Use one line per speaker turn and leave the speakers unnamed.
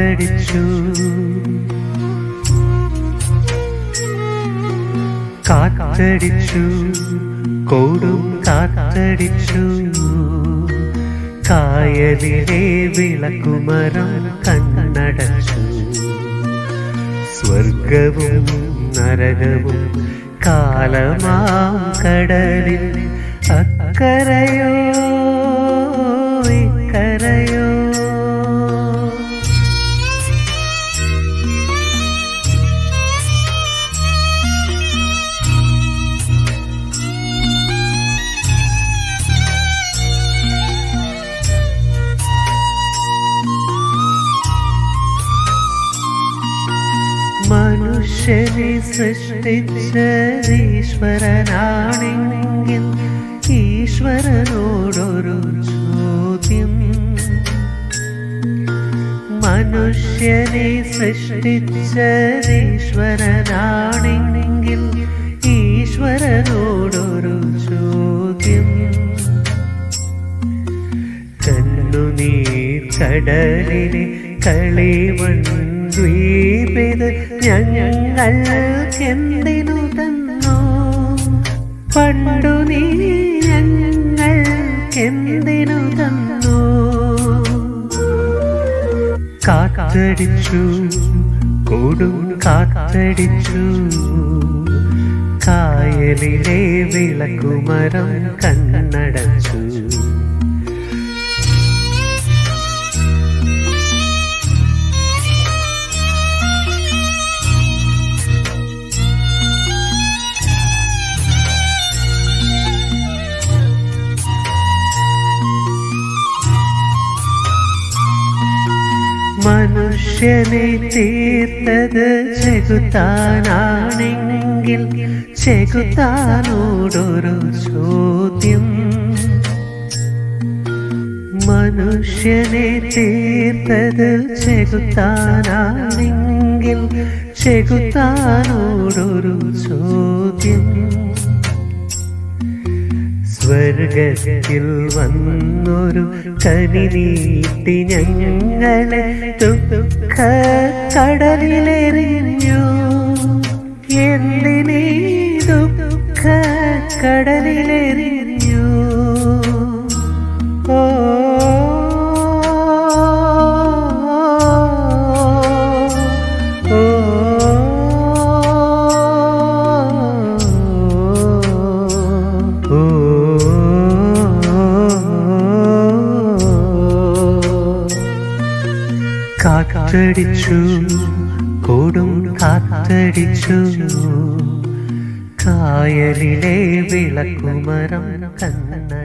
കാറ്റടിച്ചു കാറ്റടിച്ചു കൊടും കാറ്റടിച്ചു കായലിലെ വിളക്കുമരം കണ്ണടച്ചു സ്വർഗവും നരകവും കാലമാം കടലിൽ അക്കരയോ ഇക്കരയോ മനുഷ്യനെ സൃഷ്ടിച്ച ഈശ്വരനാണെങ്കിൽ ഈശ്വരനോടൊരു ചോദ്യം മനുഷ്യനെ സൃഷ്ടിച്ച ഈശ്വരനാണെങ്കിൽ ഈശ്വരനോടൊരു ചോദ്യം കണ്ണുനീർ കടലിലെ കളിമൺ ദ്വീപിത് ഞങ്ങൾക്കെന്തിനു തന്നു പണ്ടു നീ ഞങ്ങൾക്കെന്തിനു തന്നു കാറ്റടിച്ചു കൊടും കാറ്റടിച്ചു കായലിലെ വിളക്കുമരം കണ്ണടച്ചു മനുഷ്യനെ തീർത്തത് ചെകുത്താനാണെങ്കിൽ ചെകുത്താനോടൊരു ചോദ്യം മനുഷ്യനെ തീർത്തത് ചെകുത്താനാണെങ്കിൽ ചെകുത്താനോടൊരു ചോദ്യം സ്വർഗത്തിൽ വന്നൊരു കനി നീട്ടി ഞങ്ങളെ ദുഃഖ കടലിലെറിഞ്ഞു എന്തിനീ ദുഃഖ കടലിലെറിഞ്ഞു ഓ കാറ്റടിച്ചു കൊടും കാറ്റടിച്ചു കായലിലെ വിളക്കുമരം കണ്ണ